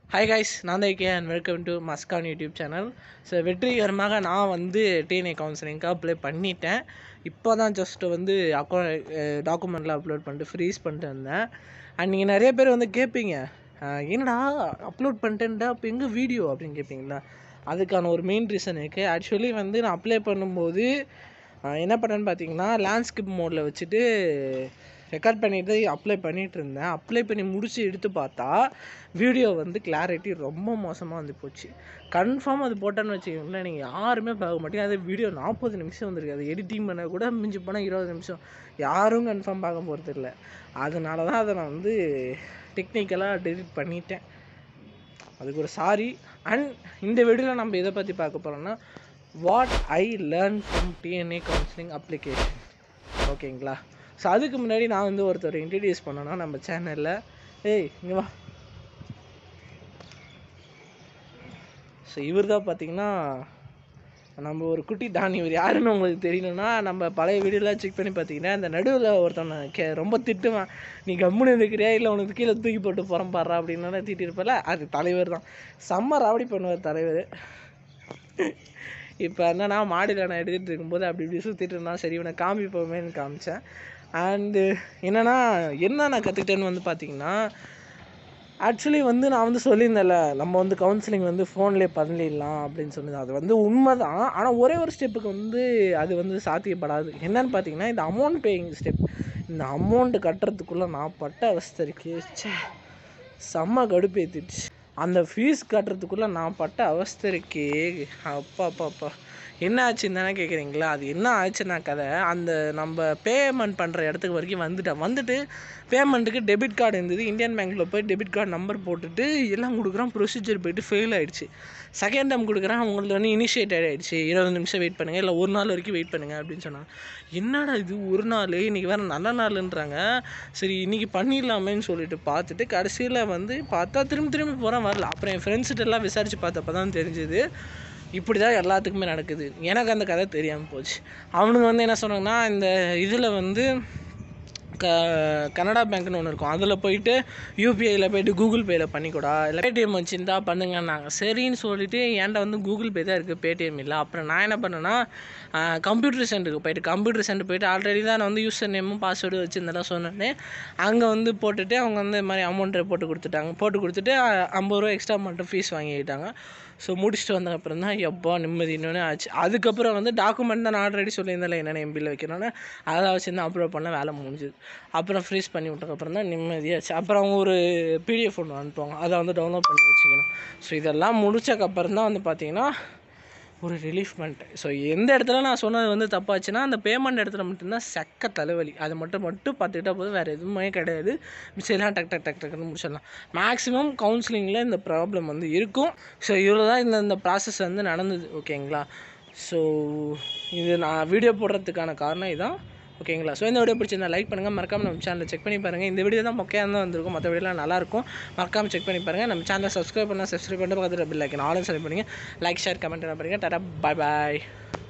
hi guys நான் தான் K and welcome to Muskan YouTube channel so வெற்றிகரமாக நான் வந்து டிஎன்ஏ கவுன்சிலிங்க்கு அப்ளை பண்ணிட்டேன் இப்போ தான் ஜஸ்ட்டு வந்து அக்கௌண்ட் டாக்குமெண்ட்லாம் அப்லோட் பண்ணிட்டு ஃப்ரீஸ் பண்ணிட்டு வந்தேன் அண்ட் நீங்கள் நிறைய பேர் வந்து கேட்பீங்க அஹ், என்னடா அப்லோட் பண்ணிட்டேன்டா அப்போ எங்கே வீடியோ அப்படின்னு கேட்பீங்களா அதுக்கான ஒரு மெயின் ரீசன் இருக்குது ஆக்சுவலி வந்து நான் அப்ளை பண்ணும்போது அஹ், என்ன பண்ணேன்னு பார்த்தீங்கன்னா லேண்ட்ஸ்கேப் மோடில் வச்சுட்டு ரெக்கார்ட் பண்ணிட்டு அப்ளை பண்ணிட்டு இருந்தேன் அப்ளை பண்ணி முடிச்சு எடுத்து பார்த்தா வீடியோ வந்து கிளாரிட்டி ரொம்ப மோசமாக வந்து போச்சு கன்ஃபார்ம் அது போட்டேன்னு வச்சுக்கோங்களேன் நீங்கள் யாருமே பார்க்க மாட்டீங்க அது வீடியோ நாற்பது நிமிஷம் வந்திருக்கு அது எடிட்டிங் பண்ண கூட மிஞ்சி போனால் இருபது நிமிஷம் யாரும் கன்ஃபார்ம் பார்க்க போகிறது இல்லை அதனால தான் அதை நான் வந்து டெக்னிக்கலாக டெலிட் பண்ணிட்டேன் அதுக்கு ஒரு சாரி அண்ட் இந்த வீடியோவில் நம்ம எதை பற்றி பார்க்க போகிறோம்னா what I learn from TNEA counselling application ஓகேங்களா ஸோ அதுக்கு முன்னாடி நான் வந்து ஒருத்தர் இன்ட்ரடியூஸ் பண்ணேன்னா நம்ம சேனலில் ஏய் இங்கே வா ஸோ இவர் தான் பார்த்தீங்கன்னா நம்ம ஒரு குட்டி தானி இவர் யாருன்னு உங்களுக்கு தெரியணும்னா நம்ம பழைய வீடியோலாம் செக் பண்ணி பார்த்தீங்கன்னா இந்த நடுவில் ஒருத்தன் கே ரொம்ப திட்டுவான் நீ கம்முன்னு இருக்கிறியா இல்லை உனக்கு கீழே தூக்கி போட்டு புறம் பாடுறா அப்படின்னு திட்டிருப்பல அது தலைவர் தான் செம்ம ராவடி பண்ணுவார் தலைவர் இப்போ என்னன்னா மாடியில் நான் எடுத்துகிட்டு இருக்கும்போது அப்படி இப்படி சுற்றிட்டு இருந்தான் சரி இவனை காமிப்போமேன்னு காமிச்சேன் அண்டு என்னன்னா என்ன நான் கற்றுக்கிட்டேன்னு வந்து பார்த்தீங்கன்னா ஆக்சுவலி வந்து நான் வந்து சொல்லியிருந்தேன்ல நம்ம வந்து கவுன்சிலிங் வந்து ஃபோன்லேயே பண்ணிடலாம் அப்படின்னு சொன்னது அது வந்து உண்மை தான் ஆனால் ஒரே ஒரு ஸ்டெப்புக்கு வந்து அது வந்து சாத்தியப்படாது என்னன்னு பார்த்தீங்கன்னா இந்த அமௌண்ட் பேயிங் ஸ்டெப் இந்த அமௌண்ட் கட்டுறதுக்குள்ளே நான் பட்ட அவஸ்தை இருக்கு ச்சே செம்ம கடுப்பேத்திடுச்சு அந்த ஃபீஸ் கட்டுறதுக்குள்ளே நான் பட்ட அவஸ்தை இருக்கே அப்பா அப்பா அப்பா என்ன ஆச்சுன்னு தானே கேட்குறீங்களா அது என்ன ஆச்சுன்னா கதை அந்த நம்ம பேமெண்ட் பண்ணுற இடத்துக்கு வரைக்கும் வந்துட்டேன் வந்துட்டு பேமெண்ட்டுக்கு டெபிட் கார்டு இருந்தது இந்தியன் பேங்க்கில் போய் டெபிட் கார்டு நம்பர் போட்டுட்டு எல்லாம் கொடுக்குறான் ப்ரொசீஜர் போயிட்டு ஃபெயில் ஆயிடுச்சு செகண்ட் டைம் கொடுக்குறான் உங்களுக்கு வந்து இனிஷியேட் ஆகிடுச்சு இருபது நிமிஷம் வெயிட் பண்ணுங்கள் இல்லை ஒரு நாள் வரைக்கும் வெயிட் பண்ணுங்கள் அப்படின்னு சொன்னாங்க என்னடா இது ஒரு நாள் இன்றைக்கி வேறு நல்ல நாளுன்றாங்க சரி இன்றைக்கி பண்ணிடலாமேன்னு சொல்லிட்டு பார்த்துட்டு கடைசியில் வந்து பார்த்தா திரும்பி திரும்பி போகிறேன் வரல அப்புறம் என் ஃப்ரெண்ட்ஸ்கிட்ட எல்லாம் விசாரித்து பார்த்தப்ப தான் தெரிஞ்சுது இப்படி தான் எல்லாத்துக்குமே நடக்குது எனக்கு அந்த கதை தெரியாமல் போச்சு அவனுங்க வந்து என்ன சொன்னாங்கன்னா இந்த இதில் வந்து க கனடா பேங்க்னு ஒன்று இருக்கும் அதில் போயிட்டு யூபிஐயில் போயிட்டு கூகுள் பேயில் பண்ணிக்கூடா இல்லை பேடிஎம் வச்சுருந்தா பண்ணுங்கன்னாங்க சரின்னு சொல்லிட்டு என்கிட்ட வந்து கூகுள் பே தான் இருக்குது பேடிஎம் இல்லை அப்புறம் நான் என்ன பண்ணேன்னா கம்ப்யூட்டர் சென்டருக்கு போயிட்டு கம்ப்யூட்டர் சென்டர் போயிட்டு ஆல்ரெடி தான் நான் வந்து யூசர் நேமும் பாஸ்வேர்டு வச்சுருந்தெல்லாம் சொன்னேன் அங்கே வந்து போட்டுட்டு அவங்க வந்து இந்த மாதிரி அமௌண்ட்டை போட்டு கொடுத்துட்டாங்க போட்டு கொடுத்துட்டு அஹ், ஐம்பது ரூபா எக்ஸ்ட்ரா மட்டும் ஃபீஸ் வாங்கிக்கிட்டாங்க ஸோ முடிச்சுட்டு வந்த அப்புறம் தான் எப்பா நிம்மதி இன்னொன்று ஆச்சு அதுக்கப்புறம் வந்து டாக்குமெண்ட் தான் நான் ஆல்ரெடி சொல்லியிருந்தேன் என்னென்ன எம்பியில் வைக்கணும்னு அதை வச்சு தான் அப்லோட் பண்ண வேலை முடிஞ்சுது அப்புறம் ஃப்ரீஸ் பண்ணி விட்டதுக்கப்புறம் தான் நிம்மதியாச்சு அப்புறம் அவங்க ஒரு பிடிஎஃப் ஒன்று அனுப்புவாங்க அதை வந்து டவுன்லோட் பண்ணி வச்சுக்கணும் ஸோ இதெல்லாம் முடிச்சக்கப்புறம் தான் வந்து பார்த்தீங்கன்னா ஒரு ரிலீஃப் பண்ணிட்டேன் ஸோ எந்த இடத்துல நான் சொன்னது வந்து தப்பாச்சுன்னா அந்த பேமெண்ட் இடத்துல மட்டும்தான் செக்க தலைவலி அதை மட்டும் மட்டும் பார்த்துக்கிட்டா போதும் வேறு எதுவுமே கிடையாது மிச்சம்லாம் டக் டக் டக் டக்குன்னு முடிச்சிடலாம் மேக்ஸிமம் கவுன்சிலிங்கில் இந்த ப்ராப்ளம் வந்து இருக்கும் ஸோ இவ்வளோ தான் இந்த இந்த ப்ராசஸ் வந்து நடந்தது ஓகேங்களா ஸோ இது நான் வீடியோ போடுறதுக்கான காரணம் இதான் ஓகேங்களா ஸோ இந்த வீடியோ பிடிச்சிருந்தா லைக் பண்ணுங்கள் மறக்காம நம்ம சேனலை செக் பண்ணி பாருங்கள் இந்த வீடியோ தான் மொக்கையாக தான் வந்திருக்கும் மற்ற வீடியோலாம் நல்லாயிருக்கும் மறக்காம செக் பண்ணி பாருங்கள் நம்ம சேனலை சப்ஸ்கிரைப் பண்ணால் சப்ஸ்கிரைப் பண்ணிட்டு பக்கத்தில் பில் லைக்கன் ஆல் செலக்ட் பண்ணுங்கள் லைக் ஷேர் கமெண்ட் பண்ணுங்கள் டாடா பாய் பாய்